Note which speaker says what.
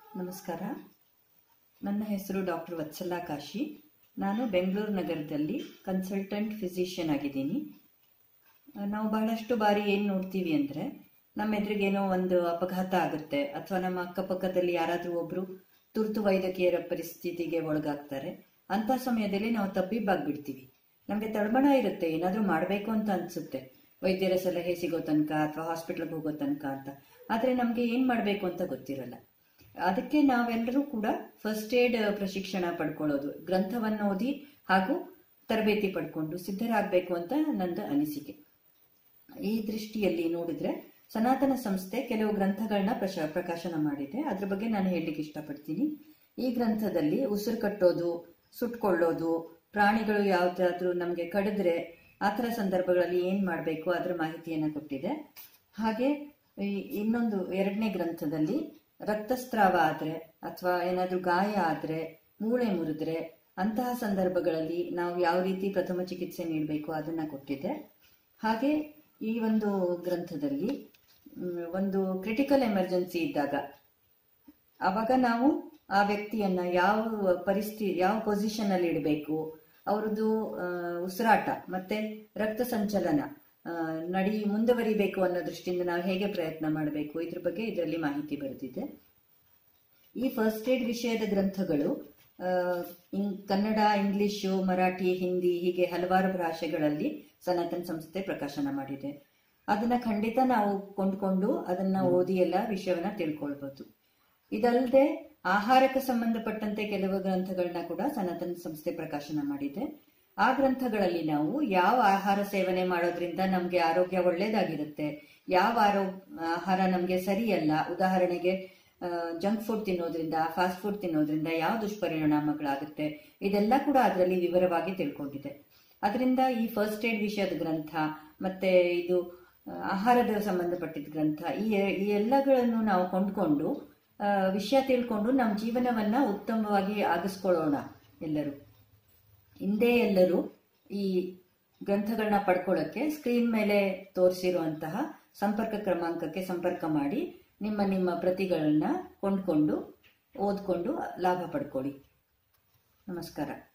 Speaker 1: ನಮಸ್ಕಾರ ನನ್ನ ಹೆಸರು ಡಾಕ್ಟರ್ ವತ್ಸಲ ಕಾಶಿ ನಾನು ಬೆಂಗಳೂರು ನಗರದಲ್ಲಿ ಕನ್ಸಲ್ಟೆಂಟ್ ಫಿಸಿಷಿಯನ್ ಆಗಿದ್ದೀನಿ ಆ, ನಾವು ಬಹಳಷ್ಟು ಬಾರಿ ಏನು ನೋಡ್ತೀವಿ ಅಂದರೆ ನಮ್ಮ ಎದುರಿಗೇನೋ ಒಂದು ಅಪಘಾತ ಆಗುತ್ತೆ ಅಥವಾ ನಮ್ಮ ಅಕ್ಕಪಕ್ಕದಲ್ಲಿ ಯಾರಾದರೂ ಒಬ್ಬರು ತುರ್ತು ವೈದ್ಯಕೀಯರ ಪರಿಸ್ಥಿತಿಗೆ ಒಳಗಾಗ್ತಾರೆ ಅಂಥ ಸಮಯದಲ್ಲಿ ನಾವು ತಬ್ಬಿಬ್ಬಾಗ್ಬಿಡ್ತೀವಿ ನಮಗೆ ತಳಮಳ ಇರುತ್ತೆ ಏನಾದರೂ ಮಾಡಬೇಕು ಅಂತ ಅನಿಸುತ್ತೆ ವೈದ್ಯರ ಸಲಹೆ ಸಿಗೋ ತನಕ ಅಥವಾ ಹಾಸ್ಪಿಟ್ಲಿಗೆ ಹೋಗೋ ತನಕ ಅಂತ ಆದರೆ ನಮಗೆ ಏನು ಮಾಡಬೇಕು ಅಂತ ಗೊತ್ತಿರಲ್ಲ ಅದಕ್ಕೆ ನಾವೆಲ್ಲರೂ ಕೂಡ ಫಸ್ಟ್ ಏಡ್ ಪ್ರಶಿಕ್ಷಣ ಪಡ್ಕೊಳ್ಳೋದು ಗ್ರಂಥವನ್ನು ಓದಿ ಹಾಗೂ ತರಬೇತಿ ಪಡ್ಕೊಂಡು ಸಿದ್ಧರಾಗಬೇಕು ಅಂತ ನಂದು ಅನಿಸಿಕೆ ಈ ದೃಷ್ಟಿಯಲ್ಲಿ ನೋಡಿದ್ರೆ ಸನಾತನ ಸಂಸ್ಥೆ ಕೆಲವು ಗ್ರಂಥಗಳನ್ನ ಪ್ರಶ ಪ್ರಕಾಶನ ಮಾಡಿದೆ ಅದ್ರ ಬಗ್ಗೆ ನಾನು ಹೇಳಲಿಕ್ಕೆ ಇಷ್ಟಪಡ್ತೀನಿ ಈ ಗ್ರಂಥದಲ್ಲಿ ಉಸಿರು ಕಟ್ಟೋದು ಸುಟ್ಕೊಳ್ಳೋದು ಪ್ರಾಣಿಗಳು ಯಾವ್ದಾದ್ರೂ ನಮಗೆ ಕಡಿದ್ರೆ ಆ ಥರ ಸಂದರ್ಭಗಳಲ್ಲಿ ಏನು ಮಾಡಬೇಕು ಅದರ ಮಾಹಿತಿಯನ್ನು ಕೊಟ್ಟಿದೆ ಹಾಗೆ ಈ ಇನ್ನೊಂದು ಎರಡನೇ ಗ್ರಂಥದಲ್ಲಿ ರಕ್ತಸ್ರಾವ ಆದರೆ ಅಥವಾ ಏನಾದರೂ ಗಾಯ ಆದರೆ ಮೂಳೆ ಮುರಿದ್ರೆ ಅಂತಹ ಸಂದರ್ಭಗಳಲ್ಲಿ ನಾವು ಯಾವ ರೀತಿ ಪ್ರಥಮ ಚಿಕಿತ್ಸೆ ನೀಡಬೇಕು ಅದನ್ನು ಕೊಟ್ಟಿದೆ ಹಾಗೆ ಈ ಒಂದು ಗ್ರಂಥದಲ್ಲಿ ಮ್, ಒಂದು ಕ್ರಿಟಿಕಲ್ ಎಮರ್ಜೆನ್ಸಿ ಇದ್ದಾಗ ಆವಾಗ ನಾವು ಆ ವ್ಯಕ್ತಿಯನ್ನ ಯಾವ ಪರಿಸ್ಥಿತಿ ಯಾವ ಪೊಸಿಷನ್ ಅಲ್ಲಿ ಇಡಬೇಕು ಅವ್ರದ್ದು ಆ, ಉಸಿರಾಟ ಮತ್ತೆ ರಕ್ತ ಸಂಚಲನ ಆ, ನಡಿ ಮುಂದುವರಿಬೇಕು ಅನ್ನೋ ದೃಷ್ಟಿಯಿಂದ ನಾವು ಹೇಗೆ ಪ್ರಯತ್ನ ಮಾಡಬೇಕು ಇದ್ರ ಬಗ್ಗೆ ಇದರಲ್ಲಿ ಮಾಹಿತಿ ಬರೆದಿದೆ ಈ ಫಸ್ಟ್ ಏಡ್ ವಿಷಯದ ಗ್ರಂಥಗಳು ಆ, ಇಂ- ಕನ್ನಡ ಇಂಗ್ಲಿಷು ಮರಾಠಿ ಹಿಂದಿ ಹೀಗೆ ಹಲವಾರು ಭಾಷೆಗಳಲ್ಲಿ ಸನಾತನ ಸಂಸ್ಥೆ ಪ್ರಕಾಶನ ಮಾಡಿದೆ ಅದನ್ನ ಖಂಡಿತ ನಾವು ಕೊಂಡ್ಕೊಂಡು ಅದನ್ನ ಓದಿ ಎಲ್ಲ ವಿಷಯವನ್ನ ತಿಳ್ಕೊಳ್ಬಹುದು ಇದಲ್ಲದೆ ಆಹಾರಕ್ಕೆ ಸಂಬಂಧಪಟ್ಟಂತೆ ಕೆಲವು ಗ್ರಂಥಗಳನ್ನ ಕೂಡ ಸನಾತನ ಸಂಸ್ಥೆ ಪ್ರಕಾಶನ ಮಾಡಿದೆ ಆ ಗ್ರಂಥಗಳಲ್ಲಿ ನಾವು ಯಾವ ಆಹಾರ ಸೇವನೆ ಮಾಡೋದ್ರಿಂದ ನಮಗೆ ಆರೋಗ್ಯ ಒಳ್ಳೇದಾಗಿರುತ್ತೆ ಯಾವ ಆರೋ ಆಹಾರ ನಮಗೆ ಸರಿಯಲ್ಲ ಉದಾಹರಣೆಗೆ ಜಂಕ್ ಫುಡ್ ತಿನ್ನೋದ್ರಿಂದ ಫಾಸ್ಟ್ ಫುಡ್ ತಿನ್ನೋದ್ರಿಂದ ಯಾವ ದುಷ್ಪರಿಣಾಮಗಳಾಗುತ್ತೆ ಇದೆಲ್ಲ ಕೂಡ ಅದರಲ್ಲಿ ವಿವರವಾಗಿ ತಿಳ್ಕೊಂಡಿದೆ ಅದರಿಂದ ಈ ಫಸ್ಟ್ ಏಡ್ ವಿಷಯದ ಗ್ರಂಥ ಮತ್ತೆ ಇದು ಆ, ಆಹಾರದ ಸಂಬಂಧಪಟ್ಟಿದ್ದ ಗ್ರಂಥ ಈ ಈ ಎಲ್ಲಗಳನ್ನು ನಾವು ಕೊಂಡ್ಕೊಂಡು ಆ, ವಿಷಯ ತಿಳ್ಕೊಂಡು ನಮ್ಮ ಜೀವನವನ್ನ ಉತ್ತಮವಾಗಿ ಆಗಿಸ್ಕೊಳ್ಳೋಣ ಎಲ್ಲರೂ ಹಿಂದೆ ಎಲ್ಲರೂ ಈ ಗ್ರಂಥಗಳನ್ನ ಪಡ್ಕೊಳ್ಳೋಕ್ಕೆ ಸ್ಕ್ರೀನ್ ಮೇಲೆ ತೋರಿಸಿರುವಂತಹ ಸಂಪರ್ಕ ಕ್ರಮಾಂಕಕ್ಕೆ ಸಂಪರ್ಕ ಮಾಡಿ ನಿಮ್ಮ ನಿಮ್ಮ ಪ್ರತಿಗಳನ್ನ ಕೊಂಡ್ಕೊಂಡು ಓದ್ಕೊಂಡು ಲಾಭ ಪಡ್ಕೊಳ್ಳಿ ನಮಸ್ಕಾರ